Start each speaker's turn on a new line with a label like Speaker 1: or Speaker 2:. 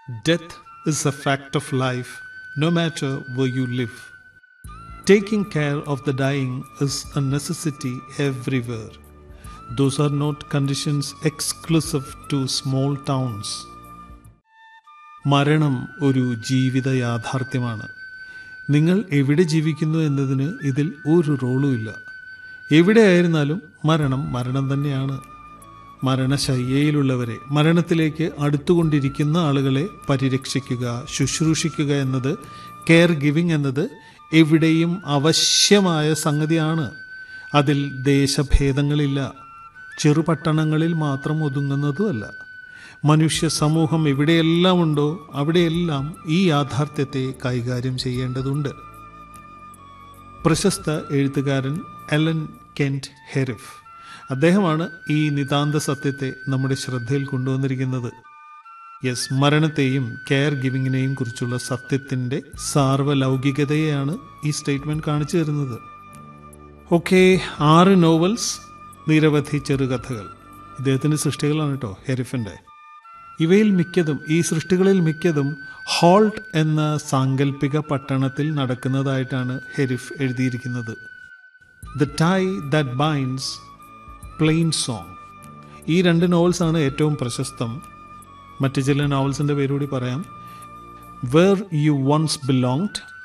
Speaker 1: Death is a fact of life, no matter where you live. Taking care of the dying is a necessity everywhere. Those are not conditions exclusive to small towns. മരണം ഒരു ജീവിത യാഥാർത്ഥ്യമാണ് നിങ്ങൾ എവിടെ ജീവിക്കുന്നു എന്നതിന് ഇതിൽ ഒരു റോളും ഇല്ല എവിടെയായിരുന്നാലും മരണം മരണം തന്നെയാണ് മരണശയ്യയിലുള്ളവരെ മരണത്തിലേക്ക് അടുത്തുകൊണ്ടിരിക്കുന്ന ആളുകളെ പരിരക്ഷിക്കുക ശുശ്രൂഷിക്കുക എന്നത് കെയർ ഗിവിംഗ് എന്നത് എവിടെയും അവശ്യമായ സംഗതിയാണ് അതിൽ ദേശഭേദങ്ങളില്ല ചെറുപട്ടണങ്ങളിൽ മാത്രം ഒതുങ്ങുന്നതുമല്ല മനുഷ്യ സമൂഹം എവിടെയെല്ലാം ഉണ്ടോ അവിടെയെല്ലാം ഈ യാഥാർത്ഥ്യത്തെ കൈകാര്യം ചെയ്യേണ്ടതുണ്ട് പ്രശസ്ത എഴുത്തുകാരൻ എലൻ കെന്റ് ഹെറിഫ് അദ്ദേഹമാണ് ഈ നിതാന്ത സത്യത്തെ നമ്മുടെ ശ്രദ്ധയിൽ കൊണ്ടുവന്നിരിക്കുന്നത് യെസ് മരണത്തെയും കെയർ ഗിവിങ്ങിനെയും കുറിച്ചുള്ള സത്യത്തിൻ്റെ സാർവലൗകികതയെയാണ് ഈ സ്റ്റേറ്റ്മെന്റ് കാണിച്ചു തരുന്നത് ഓക്കെ ആറ് നോവൽസ് നിരവധി ചെറുകഥകൾ ഇദ്ദേഹത്തിൻ്റെ സൃഷ്ടികളാണ് കേട്ടോ ഹെറിഫിൻ്റെ ഇവയിൽ മിക്കതും ഈ സൃഷ്ടികളിൽ മിക്കതും ഹോൾട്ട് എന്ന സാങ്കല്പിക പട്ടണത്തിൽ നടക്കുന്നതായിട്ടാണ് ഹെരിഫ് എഴുതിയിരിക്കുന്നത് the tie that binds plain song ഈ രണ്ട് നോവൽസാണ് ഏറ്റവും പ്രശസ്തം മറ്റു ചില നോവൽസിൻ്റെ പേരുകൂടി പറയാം വേർ യു വൺസ് ബിലോങ്ഡ്